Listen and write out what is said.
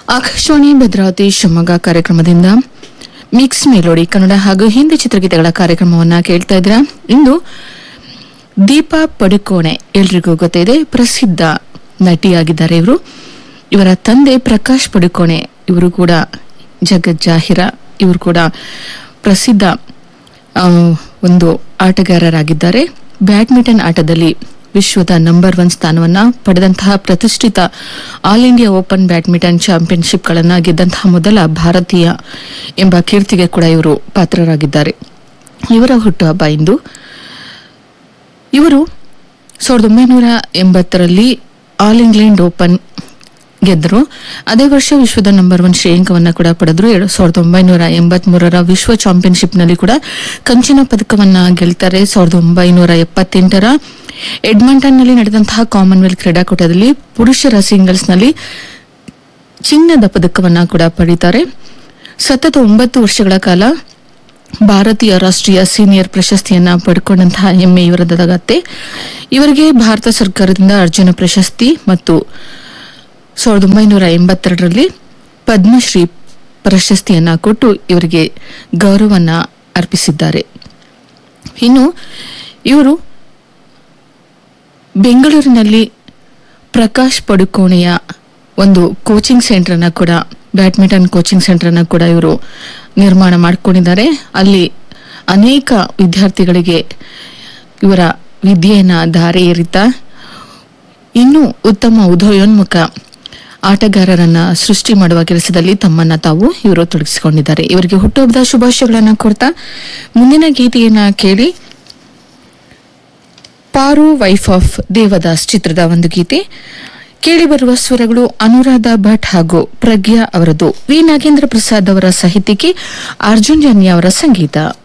ಆಕಾಶವಾಣಿ ಭದ್ರಾವತಿ ಶಿವಮೊಗ್ಗ ಕಾರ್ಯಕ್ರಮದಿಂದ mix melody Kannada ಹಾಗೂ ಹಿಂದಿ ಚಿತ್ರಗೀತೆಗಳ ಕಾರ್ಯಕ್ರಮವನ್ನ ಕೇಳ್ತಾ ಇದ್ರ ಇಂದು ದೀಪಾ ಪಡುಕೋಣೆ ಎಲ್ರಿಗೂ ಗೊತ್ತಿದೆ ಪ್ರಸಿದ್ಧ ನಟಿಯಾಗಿದ್ದಾರೆ ಇವರು ಇವರ ತಂದೆ ಪ್ರಕಾಶ್ ಪಡುಕೋಣೆ ಇವರು ಕೂಡ ಜಗಜ್ಜಾಹಿರ ಇವರು ಕೂಡ ಪ್ರಸಿದ್ಧ ಆ, ಒಂದು ಆಟಗಾರರಾಗಿದ್ದಾರೆ ಬ್ಯಾಡ್ಮಿಂಟನ್ ಆಟದಲ್ಲಿ ವಿಶ್ವದ ನಂಬರ್ ಒನ್ ಸ್ಥಾನವನ್ನ ಪಡೆದಂತಹ ಪ್ರತಿಷ್ಠಿತ ಆಲ್ ಇಂಡಿಯಾ ಓಪನ್ ಬ್ಯಾಡ್ಮಿಂಟನ್ ಚಾಂಪಿಯನ್ಶಿಪ್ಗಳನ್ನು ಗೆದ್ದಂತಹ ಮೊದಲ ಭಾರತೀಯ ಎಂಬ ಕೀರ್ತಿಗೆ ಕೂಡ ಇವರು ಪಾತ್ರರಾಗಿದ್ದಾರೆ ಇವರ ಹುಟ್ಟುಹಬ್ಬ ಇಂದು ಇವರು ಸಾವಿರದ ಒಂಬೈನೂರ ಎಂಬತ್ತರಲ್ಲಿ ಆಲ್ ಇಂಗ್ಲೆಂಡ್ ಓಪನ್ ಗೆದ್ದರು ಅದೇ ವರ್ಷ ವಿಶ್ವದ ನಂಬರ್ ಒನ್ ಶ್ರೇಯಾಂಕವನ್ನ ಕೂಡ ಪಡೆದ್ರು ಎರಡು ಸಾವಿರದ ಒಂಬೈನೂರ ಎಂಬತ್ಮೂರರ ವಿಶ್ವ ಚಾಂಪಿಯನ್ಶಿಪ್ನಲ್ಲಿ ಕೂಡ ಕಂಚಿನ ಪದಕವನ್ನ ಗೆಲ್ತಾರೆ ಸಾವಿರದ ಒಂಬೈನೂರ ಎಪ್ಪತ್ತೆಂಟರ ಎಡ್ಮಂಟನ್ನಲ್ಲಿ ನಡೆದಂತಹ ಕಾಮನ್ವೆಲ್ತ್ ಕ್ರೀಡಾಕೂಟದಲ್ಲಿ ಪುರುಷರ ಸಿಂಗಲ್ಸ್ನಲ್ಲಿ ಚಿನ್ನದ ಪದಕವನ್ನ ಕೂಡ ಪಡೀತಾರೆ ಸತತ ಒಂಬತ್ತು ವರ್ಷಗಳ ಕಾಲ ಭಾರತೀಯ ರಾಷ್ಟ್ರೀಯ ಸೀನಿಯರ್ ಪ್ರಶಸ್ತಿಯನ್ನ ಪಡ್ಕೊಂಡಂತಹ ಹೆಮ್ಮೆ ಇವರದಾಗತ್ತೆ ಇವರಿಗೆ ಭಾರತ ಸರ್ಕಾರದಿಂದ ಅರ್ಜುನ ಪ್ರಶಸ್ತಿ ಮತ್ತು ಸಾವಿರದ ಒಂಬೈನೂರ ಎಂಬತ್ತೆರಡರಲ್ಲಿ ಪದ್ಮಶ್ರೀ ಪ್ರಶಸ್ತಿಯನ್ನ ಕೊಟ್ಟು ಇವರಿಗೆ ಗೌರವನ್ನ ಅರ್ಪಿಸಿದ್ದಾರೆ ಇನ್ನು ಇವರು ಬೆಂಗಳೂರಿನಲ್ಲಿ ಪ್ರಕಾಶ್ ಪಡುಕೋಣೆಯ ಒಂದು ಕೋಚಿಂಗ್ ಸೆಂಟರ್ ಅನ್ನ ಕೂಡ ಬ್ಯಾಡ್ಮಿಂಟನ್ ಕೋಚಿಂಗ್ ಸೆಂಟರ್ ಅನ್ನ ಕೂಡ ಇವರು ನಿರ್ಮಾಣ ಮಾಡಿಕೊಂಡಿದ್ದಾರೆ ಅಲ್ಲಿ ಅನೇಕ ವಿದ್ಯಾರ್ಥಿಗಳಿಗೆ ಇವರ ವಿದ್ಯೆಯನ್ನ ದಾರಿ ಏರಿತಾ ಇನ್ನೂ ಉತ್ತಮ ಉದಯೋನ್ಮುಖ ಆಟಗಾರರನ್ನ ಸೃಷ್ಟಿ ಮಾಡುವ ಕೆಲಸದಲ್ಲಿ ತಮ್ಮನ್ನ ತಾವು ಇವರು ತೊಡಗಿಸಿಕೊಂಡಿದ್ದಾರೆ ಇವರಿಗೆ ಹುಟ್ಟುಹಬ್ಬದ ಶುಭಾಶಯಗಳನ್ನ ಕೊಡ್ತಾ ಮುಂದಿನ ಗೀತೆಯನ್ನ ಕೇಳಿ ಪಾರು ವೈಫ್ ಆಫ್ ದೇವದಾಸ್ ಚಿತ್ರದ ಒಂದು ಗೀತೆ ಕೇಳಿಬರುವ ಸ್ವರಗಳು ಅನುರಾಧ ಭಟ್ ಹಾಗೂ ಪ್ರಜ್ಞಾ ಅವರದು ವಿ ನಾಗೇಂದ್ರ ಪ್ರಸಾದ್ ಅವರ ಸಾಹಿತ್ಯಕ್ಕೆ ಅರ್ಜುನ್ ಜನ್ಯ ಅವರ ಸಂಗೀತ